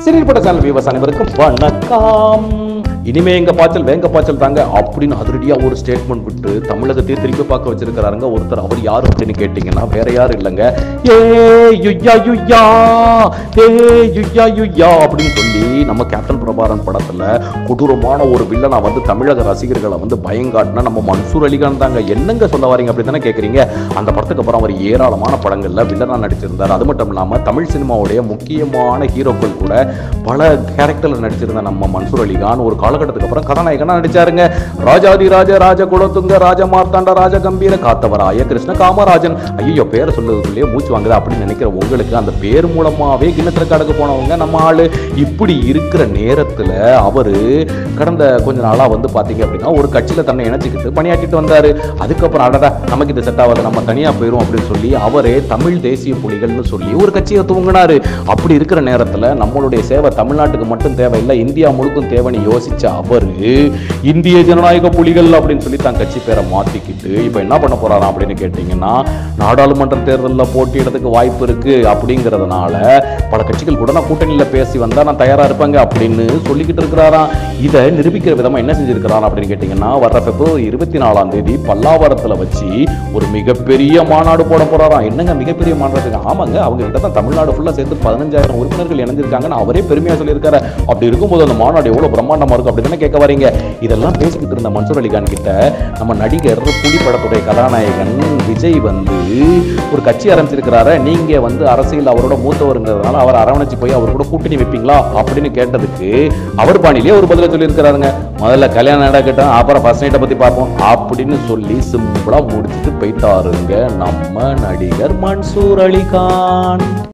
சிறிப்பட்ட channel viewers அனைவருக்கும் வணக்கம் இனிமே எங்க பாய்ச்சல் வேங்க பாய்ச்சல் தாங்க அப்படின்னு அதிரடியா ஒரு ஸ்டேட்மெண்ட் விட்டு தமிழகத்தையே திருப்பி பார்க்க வச்சிருக்கிறாருங்க ஒருத்தர் அவர் யார் அப்படின்னு கேட்டீங்கன்னா வேற யாரும் இல்லைங்க ஏ யுய்யா யுய்யா ஏ யுய்யா யுய்யா அப்படின்னு சொல்லி நம்ம கேப்டன் பிரபாரன் படத்துல கொடூரமான ஒரு வில்லனா வந்து தமிழக ரசிகர்களை வந்து பயங்காட்டினா நம்ம மன்சூர் அலிகான் தாங்க என்னங்க சொல்ல வரீங்க அப்படி தானே கேட்குறீங்க அந்த படத்துக்கு அப்புறம் அவர் ஏராளமான படங்கள்ல வில்லனா நடிச்சிருந்தார் அது மட்டும் இல்லாம தமிழ் சினிமாவுடைய முக்கியமான ஹீரோக்கள் கூட பல கேரக்டர்ல நடிச்சிருந்த நம்ம மன்சூர் அலிகான் ஒரு காலகட்டத்துக்கு அப்புறம் கதாநாயகனா நடிச்சாருங்க ராஜாதி ராஜ ராஜ குலத்துங்க ராஜ மார்த்தாண்ட ராஜ கம்பீர காத்தவராய கிருஷ்ண காமராஜன் ஐயோ பேரை சொல்லுறதுக்குள்ளேயே மூச்சு வாங்குது அப்படின்னு நினைக்கிற உங்களுக்கு அந்த பேர் மூலமாவே கின்னஸ் ரெக்கார்டுக்கு போனவங்க நம்ம ஆளு இப்படி இருக்கிற நேரத்துல அவரு கடந்த கொஞ்ச நாளா வந்து பாத்தீங்க அப்படின்னா ஒரு கட்சியில தன்னை இணைச்சிக்கிட்டு பணியாற்றிட்டு வந்தாரு அதுக்கப்புறம் அடடா நமக்கு இது செட் ஆகாது நம்ம தனியா போயிரும் அப்படின்னு சொல்லி அவரே தமிழ் தேசிய புலிகள்னு சொல்லி ஒரு கட்சியை துவங்கினாரு அப்படி இருக்கிற நேரத்துல நம்மளுடைய சேவை தமிழ்நாட்டுக்கு மட்டும் தேவையில்லை இந்தியா முழுக்கும் தேவைன்னு யோசிச்ச அவரு இந்திய ஜனநாயக புலிகள் அப்படின்னு சொல்லி தான் கட்சி பேரை மாத்திக்கிட்டு இப்ப என்ன பண்ண போறாராம் அப்படின்னு கேட்டீங்கன்னா நாடாளுமன்ற தேர்தலில் போட்டியிடறதுக்கு வாய்ப்பு இருக்கு அப்படிங்கிறதுனால பல கட்சிகள் கூட நான் கூட்டணியில பேசி வந்தா நான் தயாரா இருப்பேங்க அப்படின்னு சொல்லிக்கிட்டு இருக்கிறாராம் இதை நிரூபிக்கிற விதமா என்ன செஞ்சிருக்கிறான் அப்படின்னு கேட்டீங்கன்னா வர்ற பிப்ரவரி இருபத்தி நாலாம் தேதி பல்லாவரத்துல வச்சு ஒரு மிகப்பெரிய மாநாடு போட போறாராம் என்னங்க மிகப்பெரிய மாநாடு ஆமாங்க அவங்க கிட்ட தான் தமிழ்நாடு ஃபுல்லா சேர்த்து பதினஞ்சாயிரம் உறுப்பினர்கள் இணைஞ்சிருக்காங்கன்னு அவரே பெருமையா சொல்லியிருக்காரு அப்படி இருக்கும்போது அந்த மாநாடு எவ்வளவு பிரம்மாண்டமா இருக்கும் அப்படி தானே கேட்க வரீங்க இதெல்லாம் பேசிக்கிட்டு இருந்த மன்சூர் அலிகான் கிட்ட நம்ம நடிகர் புலி படத்துடைய கதாநாயகன் விஜய் வந்து ஒரு கட்சி ஆரம்பிச்சிருக்கிறாரு நீங்க வந்து அரசியல் அவரோட மூத்தவருங்கிறதுனால அவர் அரவணைச்சு போய் அவர் கூட கூட்டணி வைப்பீங்களா அப்படின்னு கேட்டதுக்கு அவர் பாணியிலே ஒரு பதில சொல்லியிருக்கிறாருங்க முதல்ல கல்யாணம் நடக்கட்டும் அப்புறம் ஃபர்ஸ்ட் நைட்டை பத்தி பார்ப்போம் அப்படின்னு சொல்லி சிம்பிளா முடிச்சுட்டு போயிட்டாருங்க நம்ம நடிகர் மன்சூர் அலிகான்